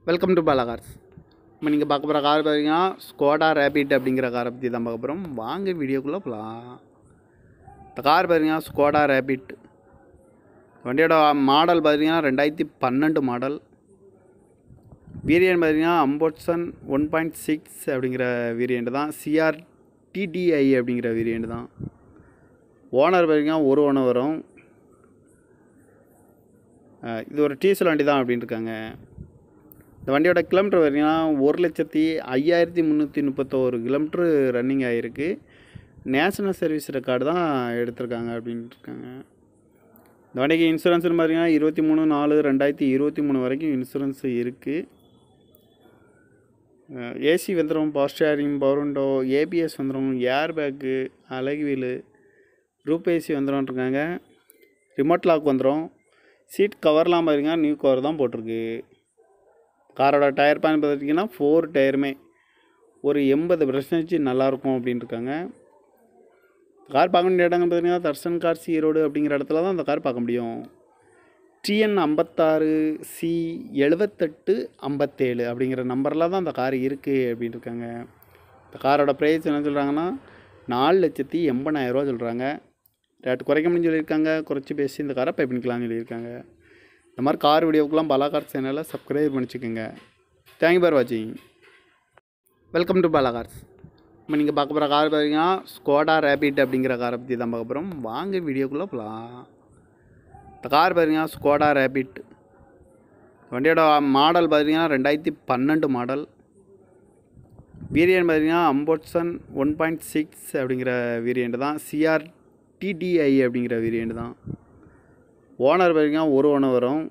welcome to Bala cars இப்போ நீங்கள் பார்க்க போகிற கார் பார்த்தீங்கன்னா ஸ்கோடா ரேபிட் அப்படிங்கிற காரை பற்றி தான் பார்க்க போகிறோம் வாங்க வீடியோக்குள்ளே போகலாம் இந்த கார் பார்த்தீங்கன்னா ஸ்கோடா ரேபிட் வண்டியோட மாடல் பார்த்தீங்கன்னா ரெண்டாயிரத்தி பன்னெண்டு மாடல் வேரியன்ட் பார்த்தீங்கன்னா அம்போட்சன் ஒன் பாயிண்ட் சிக்ஸ் அப்படிங்கிற வேரியண்ட் தான் சிஆர் டிடிஐ அப்படிங்கிற வேரியண்ட் தான் ஓனர் பார்த்தீங்கன்னா ஒரு ஓனர் வரும் அஹ் இது ஒரு டீசல் வண்டி தான் அப்படின்னு இருக்காங்க இந்த வண்டியோட கிலோமீட்டர் பார்த்தீங்கன்னா ஒரு லட்சத்தி ஐயாயிரத்தி முந்நூற்றி முப்பத்தோரு கிலோமீட்ரு ரன்னிங் ஆகிருக்கு நேஷனல் சர்வீஸ் ரெக்கார்டு தான் எடுத்திருக்காங்க அப்படின்ட்டு இருக்காங்க இந்த வண்டிக்கு இன்சூரன்ஸ்னு பார்த்தீங்கன்னா இருபத்தி மூணு நாலு ரெண்டாயிரத்தி இருபத்தி மூணு வரைக்கும் இன்சூரன்ஸ் இருக்குது ஏசி வந்துடும் power steering power window ABS வந்துடும் ஏர் பேக்கு அழகு வீலு ரூப் ஏசி வந்துடும் இருக்காங்க ரிமோட் லாக் வந்துடும் சீட் கவர்லாம் பாருங்க நியூ கவர் தான் போட்டிருக்கு காரோட டயர் பேன் பார்த்துட்டிங்கன்னா ஃபோர் டயருமே ஒரு எண்பது பர்சன்டேஜ் நல்லாயிருக்கும் அப்படின்னு இருக்காங்க கார் பார்க்க வேண்டிய இடங்கள் பார்த்தீங்கன்னா தர்சன் கார்ஸ் ஈரோடு அப்படிங்கிற இடத்துல தான் அந்த கார் பார்க்க முடியும் டிஎன் ஐம்பத்தாறு சி எழுபத்தெட்டு ஐம்பத்தேழு அப்படிங்கிற நம்பரில் தான் அந்த கார் இருக்குது அப்படின்னு இருக்காங்க இந்த காரோட ப்ரைஸ் என்ன சொல்கிறாங்கன்னா நாலு லட்சத்தி எண்பதாயிரரூவா சொல்கிறாங்க ரேட் குறைக்க முடியும்னு சொல்லியிருக்காங்க குறைச்சி பேசி இந்த காரை பே பண்ணிக்கலாம்னு சொல்லியிருக்காங்க இந்த மாதிரி கார் வீடியோக்கெலாம் பாலா கார் சேனலை சப்ஸ்கிரைப் பண்ணிச்சுக்கோங்க தேங்க்யூ ஃபார் வாட்சிங் வெல்கம் டு பாலா கார்ஸ் இப்போ நீங்கள் பார்க்க போகிற கார் பார்த்தீங்கன்னா ஸ்கோடா ரேபிட் அப்படிங்கிற காரை பற்றி தான் பார்க்க போகிறோம் வாங்க வீடியோக்குள்ளே போகலாம் இந்த கார் பார்த்தீங்கன்னா ஸ்கோடா ரேபிட் வண்டியோட மாடல் பார்த்தீங்கன்னா ரெண்டாயிரத்தி பன்னெண்டு மாடல் வேரியன்ட் பார்த்தீங்கன்னா அம்போட்சன் ஒன் பாயிண்ட் சிக்ஸ் அப்படிங்கிற வேரியண்ட் தான் சிஆர் டிடிஐ அப்படிங்கிற வேரியண்ட் தான் ஓனர் பார்த்தீங்கன்னா ஒரு ஓனர் வரும்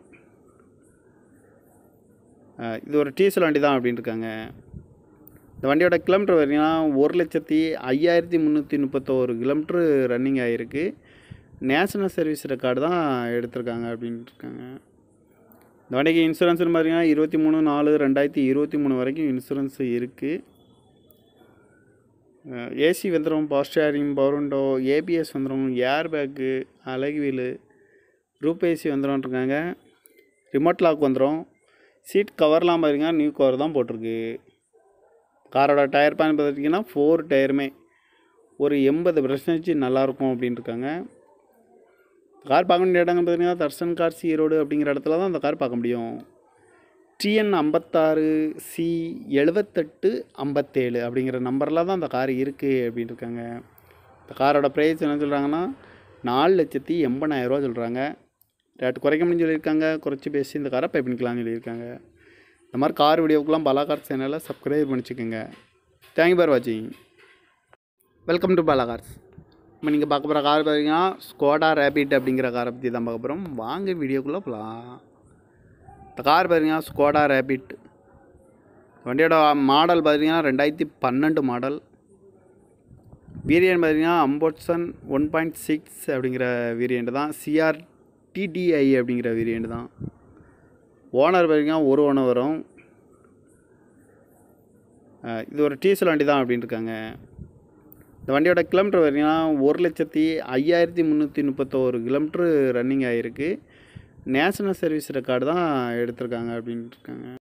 அஹ் இது ஒரு டீசல் வண்டி தான் அப்படின்னு இருக்காங்க இந்த வண்டியோட கிலோமீட்டர் பார்த்தீங்கன்னா ஒரு லட்சத்தி ஐயாயிரத்தி முந்நூற்றி முப்பத்தோரு கிலோமீட்ரு ரன்னிங் ஆகிருக்கு நேஷனல் சர்வீஸ் ரெக்கார்டு தான் எடுத்திருக்காங்க அப்படின்ட்டு இருக்காங்க இந்த வண்டிக்கு இன்சூரன்ஸ்னு பார்த்தீங்கன்னா இருபத்தி மூணு நாலு ரெண்டாயிரத்தி இருபத்தி மூணு வரைக்கும் இன்சூரன்ஸ் இருக்குது ஏசி வந்துடும் power steering power window ABS வந்துடும் ஏர் பேக்கு அழகு வீலு ரூப் ஏசி வந்துடும் இருக்காங்க ரிமோட் லாக் வந்துடும் சீட் கவர்லாம் பாருங்க நியூ கவர் தான் போட்டிருக்கு காரோட டயர் பேன் பார்த்துட்டிங்கன்னா ஃபோர் டயருமே ஒரு எண்பது பர்சன்டேஜ் நல்லாயிருக்கும் அப்படின்னு இருக்காங்க கார் பார்க்க வேண்டிய இடங்கள் பார்த்தீங்கன்னா தர்சன் கார்ஸ் ஈரோடு அப்படிங்கிற இடத்துல தான் அந்த கார் பார்க்க முடியும் டிஎன் ஐம்பத்தாறு சி எழுபத்தெட்டு ஐம்பத்தேழு அப்படிங்கிற நம்பரில் தான் அந்த கார் இருக்குது அப்படின்னு இருக்காங்க இந்த காரோட ப்ரைஸ் என்ன சொல்கிறாங்கன்னா நாலு லட்சத்தி எண்பதாயிரரூவா சொல்கிறாங்க ரேட் குறைக்க முடியும்னு சொல்லியிருக்காங்க குறைச்சி பேசி இந்த காரை பே பண்ணிக்கலாம்னு சொல்லியிருக்காங்க இந்த மாதிரி கார் வீடியோக்கெலாம் பாலா கார் சேனலை சப்ஸ்கிரைப் பண்ணிச்சுக்கோங்க தேங்க்யூ ஃபார் வாட்சிங் வெல்கம் டு பாலா கார்ஸ் இப்போ நீங்கள் பார்க்க போகிற கார் பார்த்தீங்கன்னா ஸ்கோடா ரேபிட் அப்படிங்கிற காரை பற்றி தான் பார்க்க போகிறோம் வாங்க வீடியோக்குள்ளே போகலாம் இந்த கார் பார்த்தீங்கன்னா ஸ்கோடா ரேபிட் வண்டியோட மாடல் பார்த்தீங்கன்னா ரெண்டாயிரத்தி பன்னெண்டு மாடல் வேரியன்ட் பார்த்தீங்கன்னா அம்போட்சன் ஒன் பாயிண்ட் சிக்ஸ் அப்படிங்கிற வேரியண்ட் தான் சிஆர் டிடிஐ அப்படிங்கிற வேரியண்ட் தான் ஓனர் பார்த்தீங்கன்னா ஒரு ஓனர் வரும் அஹ் இது ஒரு டீசல் வண்டி தான் அப்படின்னு இருக்காங்க இந்த வண்டியோட கிலோமீட்டர் பார்த்தீங்கன்னா ஒரு லட்சத்தி ஐயாயிரத்தி முந்நூற்றி முப்பத்தோரு கிலோமீட்ரு ரன்னிங் ஆகிருக்கு நேஷனல் சர்வீஸ் ரெக்கார்டு தான் எடுத்திருக்காங்க அப்படின்ட்டு இருக்காங்க